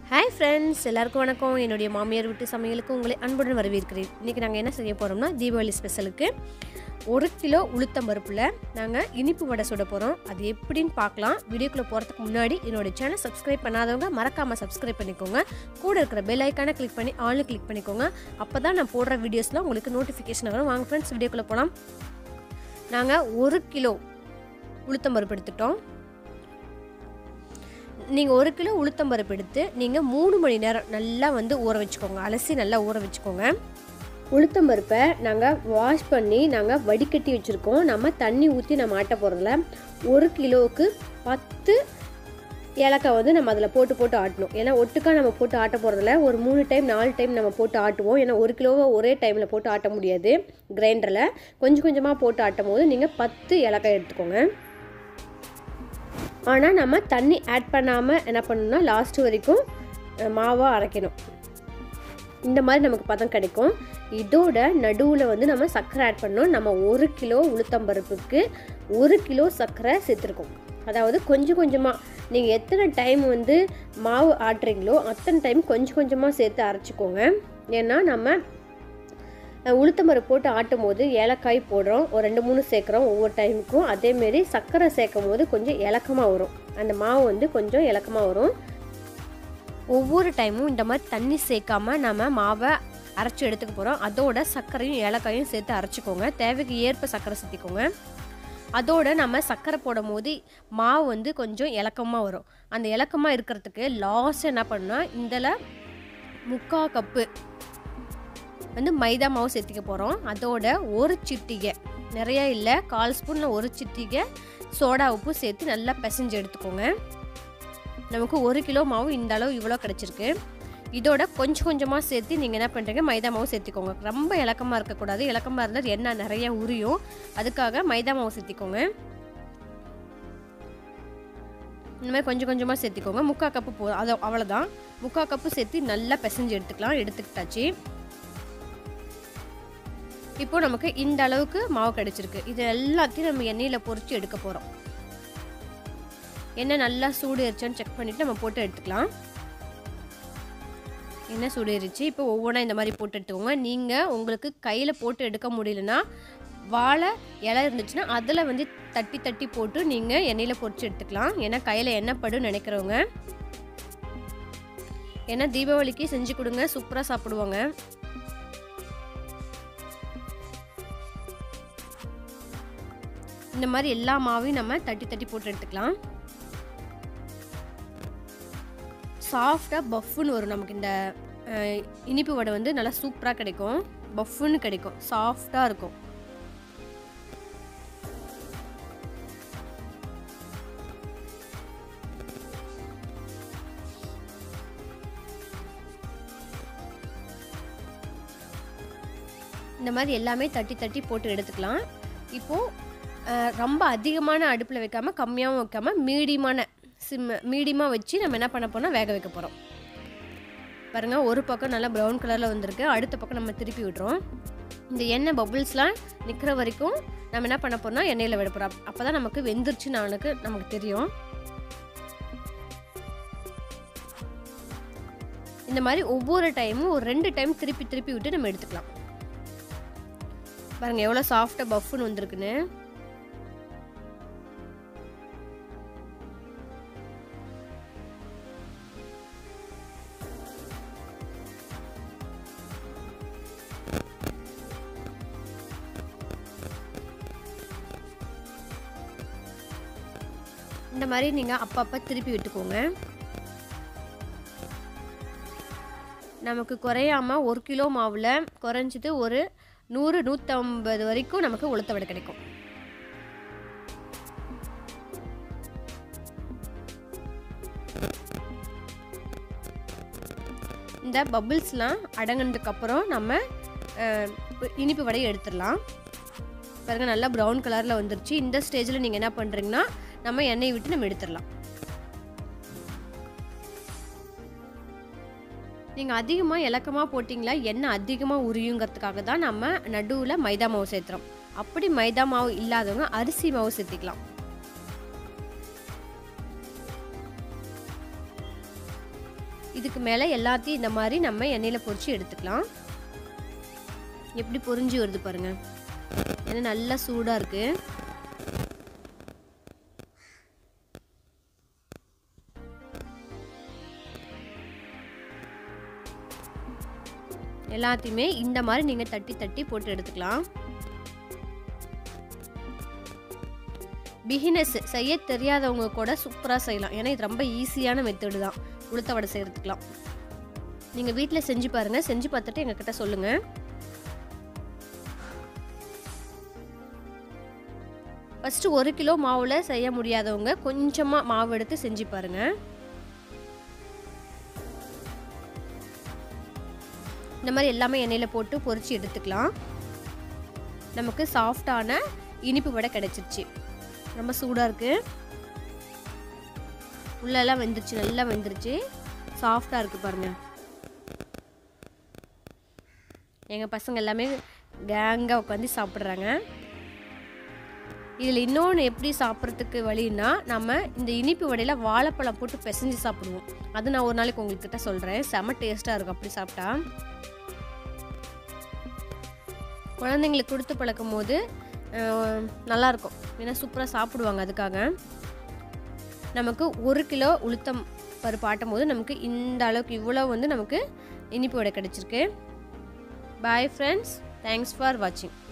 hi friends எல்லாருக்கும் வணக்கம் என்னுடைய மாமியார் வீட்டு சமையலுக்கு உங்களை அன்புடன் வரவேற்கிறேன் இன்றைக்கி நாங்கள் என்ன செய்ய போகிறோம்னா தீபாவளி ஸ்பெஷலுக்கு ஒரு கிலோ உளுத்தம் பருப்பில் நாங்கள் இனிப்பு வடை சுட போகிறோம் அது எப்படின்னு பார்க்கலாம் வீடியோக்குள்ளே போகிறதுக்கு முன்னாடி என்னோட சேனல் சப்ஸ்கிரைப் பண்ணாதவங்க மறக்காமல் சப்ஸ்கிரைப் பண்ணிக்கோங்க கூட இருக்கிற பெல் ஐக்கானை கிளிக் பண்ணி ஆன்ல கிளிக் பண்ணிக்கோங்க அப்போ தான் நான் போடுற வீடியோஸ்லாம் உங்களுக்கு நோட்டிஃபிகேஷன் வரும் வாங்க ஃப்ரெண்ட்ஸ் வீடியோக்குள்ளே போகலாம் நாங்கள் ஒரு கிலோ உளுத்தம் பருப்பு எடுத்துட்டோம் நீங்கள் ஒரு கிலோ உளுத்தம்பருப்பு எடுத்து நீங்கள் மூணு மணி நேரம் நல்லா வந்து ஊற வச்சுக்கோங்க அலசி நல்லா ஊற வச்சுக்கோங்க உளுத்தம்பருப்பை நாங்கள் வாஷ் பண்ணி நாங்கள் வடிகட்டி வச்சுருக்கோம் நம்ம தண்ணி ஊற்றி நம்ம ஆட்ட போகிறதில்ல ஒரு கிலோவுக்கு பத்து ஏலக்காய் வந்து நம்ம அதில் போட்டு போட்டு ஆட்டணும் ஏன்னா ஒட்டுக்கா நம்ம போட்டு ஆட்ட போகிறதில்ல ஒரு மூணு டைம் நாலு டைம் நம்ம போட்டு ஆட்டுவோம் ஏன்னா ஒரு கிலோவை ஒரே டைமில் போட்டு ஆட்ட முடியாது கிரைண்டரில் கொஞ்சம் கொஞ்சமாக போட்டு ஆட்டும் போது நீங்கள் பத்து ஏலக்காய் எடுத்துக்கோங்க ஆனால் நம்ம தண்ணி ஆட் பண்ணாமல் என்ன பண்ணணும்னா லாஸ்ட் வரைக்கும் மாவாக அரைக்கணும் இந்த மாதிரி நமக்கு பதம் கிடைக்கும் இதோட நடுவில் வந்து நம்ம சர்க்கரை ஆட் பண்ணோம் நம்ம ஒரு கிலோ உளுத்தம்பருப்புக்கு ஒரு கிலோ சர்க்கரை சேர்த்துருக்கோம் அதாவது கொஞ்சம் கொஞ்சமாக நீங்கள் எத்தனை டைம் வந்து மாவு ஆட்டுறீங்களோ அத்தனை டைம் கொஞ்சம் கொஞ்சமாக சேர்த்து அரைச்சிக்கோங்க ஏன்னா நம்ம உளுத்தம்பருப்பு போட்டு ஆட்டும் போது ஏலக்காய் போடுறோம் ஒரு ரெண்டு மூணு சேர்க்குறோம் ஒவ்வொரு டைமுக்கும் அதேமாரி சர்க்கரை சேர்க்கும் போது கொஞ்சம் இலக்கமாக வரும் அந்த மாவு வந்து கொஞ்சம் இலக்கமாக வரும் ஒவ்வொரு டைமும் இந்த மாதிரி தண்ணி சேர்க்காம நம்ம மாவை அரைச்சி எடுத்துக்க போகிறோம் அதோட சர்க்கரையும் ஏலக்காயும் சேர்த்து அரைச்சிக்கோங்க தேவைக்கு ஏற்ப சர்க்கரை சேர்த்திக்கோங்க அதோட நம்ம சர்க்கரை போடும் போது மாவு வந்து கொஞ்சம் இலக்கமாக வரும் அந்த இலக்கமாக இருக்கிறதுக்கு லாஸ்ட் என்ன பண்ணால் இதில் முக்கால் கப்பு வந்து மைதா மாவு சேர்த்திக்க போகிறோம் அதோட ஒரு சிட்டிகை நிறையா இல்லை கால் ஸ்பூனில் ஒரு சிட்டிகை சோடா உப்பு சேர்த்து நல்லா பிசைஞ்சு எடுத்துக்கோங்க நமக்கு ஒரு கிலோ மாவு இந்த அளவு இவ்வளோ கிடச்சிருக்கு இதோட கொஞ்சம் கொஞ்சமாக சேர்த்து நீங்கள் என்ன பண்ணுறீங்க மைதா மாவு சேர்த்திக்கோங்க ரொம்ப இலக்கமாக இருக்கக்கூடாது இலக்கமாக இருந்தால் எண்ணெய் நிறைய உரியும் அதுக்காக மைதா மாவு சேர்த்திக்கோங்க இந்த மாதிரி கொஞ்சம் கொஞ்சமாக சேர்த்திக்கோங்க முக்கால் கப்பு போ அது அவ்வளோதான் முக்கால் கப்பு சேர்த்து நல்லா பிசைஞ்சு எடுத்துக்கலாம் எடுத்துக்கிட்டாச்சு இப்போ நமக்கு இந்த அளவுக்கு மாவு கிடச்சிருக்கு இது எல்லாத்தையும் நம்ம எண்ணெயில் பொறிச்சு எடுக்க போகிறோம் எண்ணெய் நல்லா சூடு ஏறிச்சான்னு செக் பண்ணிவிட்டு நம்ம போட்டு எடுத்துக்கலாம் எண்ணெய் சூடு ஏறிச்சு இப்போ ஒவ்வொன்றா இந்த மாதிரி போட்டு எடுத்துக்கோங்க நீங்கள் உங்களுக்கு கையில் போட்டு எடுக்க முடியலன்னா வாழை இலை இருந்துச்சுன்னா அதில் வந்து தட்டி தட்டி போட்டு நீங்கள் எண்ணெயில் பொறிச்சு எடுத்துக்கலாம் ஏன்னா கையில் எண்ணெய் படும் நினைக்கிறவங்க ஏன்னா தீபாவளிக்கு செஞ்சு கொடுங்க சூப்பராக சாப்பிடுவாங்க இந்த மாதிரி எல்லா மாவையும் நம்ம தட்டி தட்டி போட்டு எடுத்துக்கலாம் சாஃப்டாக பஃப்னு வரும் நமக்கு இந்த இனிப்பு வடை வந்து நல்லா சூப்பராக கிடைக்கும் பஃப்னு கிடைக்கும் சாஃப்டாக இருக்கும் இந்த மாதிரி எல்லாமே தட்டி தட்டி போட்டு எடுத்துக்கலாம் இப்போது ரொம்ப அதிகமான அடுப்பில் வைக்காமல் கம்மியாகவும் வைக்காமல் மீடியமான சிம் மீடியமாக வச்சு நம்ம என்ன பண்ண போனால் வேக வைக்க போகிறோம் பாருங்கள் ஒரு பக்கம் நல்லா ப்ரௌன் கலரில் வந்திருக்கு அடுத்த பக்கம் நம்ம திருப்பி விட்றோம் இந்த எண்ணெய் பபுள்ஸ்லாம் நிற்கிற வரைக்கும் நம்ம என்ன பண்ண போகிறோம்னா எண்ணெயில் விட போகிறோம் அப்போ தான் நமக்கு வெந்துருச்சு நானுக்கு நமக்கு தெரியும் இந்த மாதிரி ஒவ்வொரு டைமும் ஒரு ரெண்டு டைம் திருப்பி திருப்பி விட்டு நம்ம எடுத்துக்கலாம் பாருங்கள் எவ்வளோ சாஃப்டாக பஃப்னு வந்திருக்குன்னு இந்த மாதிரி நீங்கள் அப்பப்போ திருப்பி விட்டுக்கோங்க நமக்கு குறையாமல் ஒரு கிலோ மாவில் குறைஞ்சது ஒரு நூறு நூற்றம்பது வரைக்கும் நமக்கு உளுத்த வடை கிடைக்கும் இந்த பபுள்ஸ்லாம் அடங்கினதுக்கப்புறம் நம்ம இனிப்பு வடையை எடுத்துடலாம் பாருங்கள் நல்லா ப்ரௌன் கலரில் வந்துருச்சு இந்த ஸ்டேஜில் நீங்கள் என்ன பண்ணுறீங்கன்னா நம்ம எண்ணெய் விட்டு நம்ம எடுத்துடலாம் நீங்கள் அதிகமாக இலக்கமாக போட்டிங்களா எண்ணெய் அதிகமாக உரியுங்கிறதுக்காக தான் நம்ம நடுவில் மைதா மாவு சேர்த்துறோம் அப்படி மைதா மாவு இல்லாதவங்க அரிசி மாவு சேர்த்திக்கலாம் இதுக்கு மேலே எல்லாத்தையும் இந்த மாதிரி நம்ம எண்ணெயில் பொரிச்சு எடுத்துக்கலாம் எப்படி பொரிஞ்சு வருது பாருங்க ஏன்னா நல்லா சூடாக இருக்குது எல்லாத்தையுமே இந்த மாதிரி நீங்கள் தட்டி தட்டி போட்டு எடுத்துக்கலாம் பிகினஸ் செய்ய தெரியாதவங்க கூட சூப்பராக செய்யலாம் ஏன்னா இது ரொம்ப ஈஸியான மெத்தடு தான் உளுத்த வடை செய்கிறதுக்கெலாம் நீங்கள் வீட்டில் செஞ்சு பாருங்கள் செஞ்சு பார்த்துட்டு எங்ககிட்ட சொல்லுங்கள் ஃபஸ்ட்டு ஒரு கிலோ மாவில் செய்ய முடியாதவங்க கொஞ்சமாக மாவு எடுத்து செஞ்சு பாருங்கள் இந்த மாதிரி எல்லாமே எண்ணெயில் போட்டு பொரிச்சு எடுத்துக்கலாம் நமக்கு சாஃப்டான இனிப்பு வடை கிடச்சிருச்சு ரொம்ப சூடாக இருக்குது உள்ளெல்லாம் வெந்துருச்சு நல்லா வெந்துருச்சு சாஃப்டாக இருக்குது பாருங்கள் எங்கள் பசங்க எல்லாமே கேங்காக உட்காந்து சாப்பிட்றாங்க இதில் இன்னொன்று எப்படி சாப்பிட்றதுக்கு வழின்னா நம்ம இந்த இனிப்பு வடையில் வாழைப்பழம் போட்டு பிசைஞ்சு சாப்பிடுவோம் அது நான் ஒரு நாளைக்கு உங்கள்கிட்ட சொல்கிறேன் செம டேஸ்ட்டாக இருக்கும் அப்படி சாப்பிட்டா குழந்தைங்களுக்கு கொடுத்து பழக்கும் போது நல்லாயிருக்கும் ஏன்னா சூப்பராக சாப்பிடுவாங்க அதுக்காக நமக்கு ஒரு கிலோ உளுத்தம் பருப்பு ஆட்டும் போது நமக்கு இந்த அளவுக்கு இவ்வளோ வந்து நமக்கு இனிப்பு வடை கிடச்சிருக்கு பாய் ஃப்ரெண்ட்ஸ் தேங்க்ஸ் ஃபார் வாட்சிங்